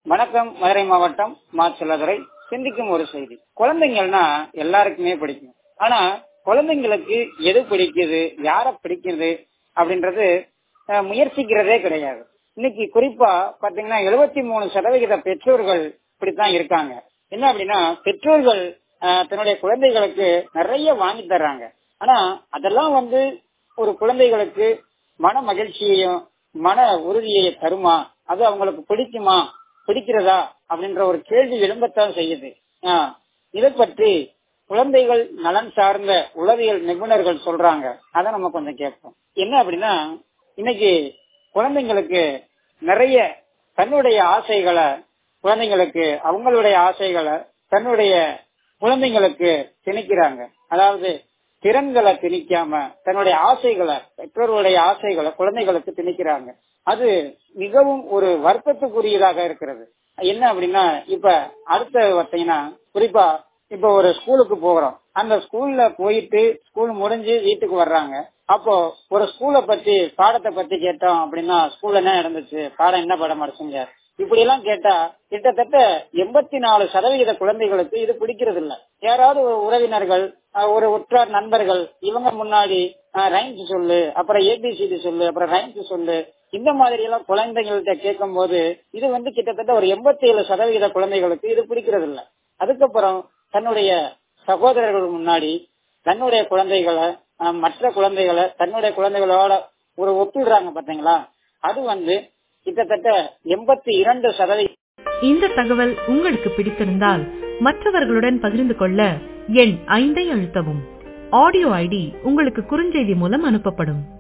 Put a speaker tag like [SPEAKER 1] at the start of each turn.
[SPEAKER 1] வணக்கம் மதுரை மாவட்டம் மாச்சலதுரை சிந்திக்கும் ஒரு செய்தி குழந்தைங்கள்னா எல்லாருக்குமே பிடிக்கும் ஆனா குழந்தைங்களுக்கு எது பிடிக்குது யார பிடிக்குது அப்படின்றது அஹ், முயற்சிக்கிறதே கிடையாது இன்னைக்கு குறிப்பா பாத்தீங்கன்னா எழுபத்தி மூணு சதவிகித பெற்றோர்கள் இப்படித்தான் இருக்காங்க என்ன அப்படின்னா பெற்றோர்கள் அஹ், தன்னுடைய குழந்தைகளுக்கு நிறைய வாங்கி தர்றாங்க ஆனா அதெல்லாம் வந்து ஒரு குழந்தைகளுக்கு மன மகிழ்ச்சியையும் மன உறுதியை தருமா அது அவங்களுக்கு பிடிக்குமா பிடிக்கிறதா அப்படின்ற ஒரு கேள்வி எழும்பத்தான் செய்யுது ஆஹ் இதை பற்றி குழந்தைகள் நலன் சார்ந்த உளவியல் நிபுணர்கள் சொல்றாங்க அதை நம்ம கொஞ்சம் கேட்போம் என்ன அப்படின்னா இன்னைக்கு குழந்தைங்களுக்கு நிறைய தன்னுடைய ஆசைகளை குழந்தைங்களுக்கு அவங்களுடைய ஆசைகளை தன்னுடைய குழந்தைங்களுக்கு திணிக்கிறாங்க அதாவது திறன்களை திணிக்காம தன்னுடைய ஆசைகளை பெற்றோர்களுடைய ஆசைகளை குழந்தைகளுக்கு திணிக்கிறாங்க அது மிகவும் ஒரு வருத்தத்துக்குரியதாக இருக்கிறது என்ன அப்படின்னா இப்ப அடுத்த பார்த்தீங்கன்னா குறிப்பா இப்ப ஒரு ஸ்கூலுக்கு போகிறோம் அந்த ஸ்கூல்ல போயிட்டு ஸ்கூல் முடிஞ்சு வீட்டுக்கு வர்றாங்க அப்போ ஒரு ஸ்கூலை பத்தி பாடத்தை பத்தி கேட்டோம் அப்படின்னா ஸ்கூல்ல என்ன நடந்துச்சு பாடம் என்ன பாடம் படிச்சுங்க இப்படி எல்லாம் கேட்டா கிட்டத்தட்ட எண்பத்தி நாலு சதவிகித குழந்தைகளுக்கு இது பிடிக்கிறது இல்ல யாராவது ஒரு உறவினர்கள் அஹ், ஒரு உற்றார் நண்பர்கள் இவங்க முன்னாடி ரைம்ஸ் சொல்லு அப்புறம் ஏபிசிடி சொல்லு அப்புறம் ரைம்ஸ் சொல்லு இந்த மாதிரி எல்லாம் குழந்தைங்கள்ட்ட கேட்கும் போது இது வந்து கிட்டத்தட்ட ஒரு எண்பத்தி ஏழு சதவிகித குழந்தைகளுக்கு இது பிடிக்கிறது இல்ல அதுக்கப்புறம் தன்னுடைய சகோதரர்கள் முன்னாடி தன்னுடைய குழந்தைகளை அஹ், மற்ற குழந்தைகளை தன்னுடைய குழந்தைகளோட ஒரு ஒப்பிடுறாங்க பாத்தீங்களா அது வந்து கிட்டத்தட்ட எண்பத்தி இரண்டு சதவீதம்
[SPEAKER 2] இந்த தகவல் உங்களுக்கு பிடித்திருந்தால் மற்றவர்களுடன் பகிர்ந்து கொள்ள எண் ஐந்தை அழுத்தவும் ஆடியோ ஐடி உங்களுக்கு குறுஞ்செய்தி மூலம் அனுப்பப்படும்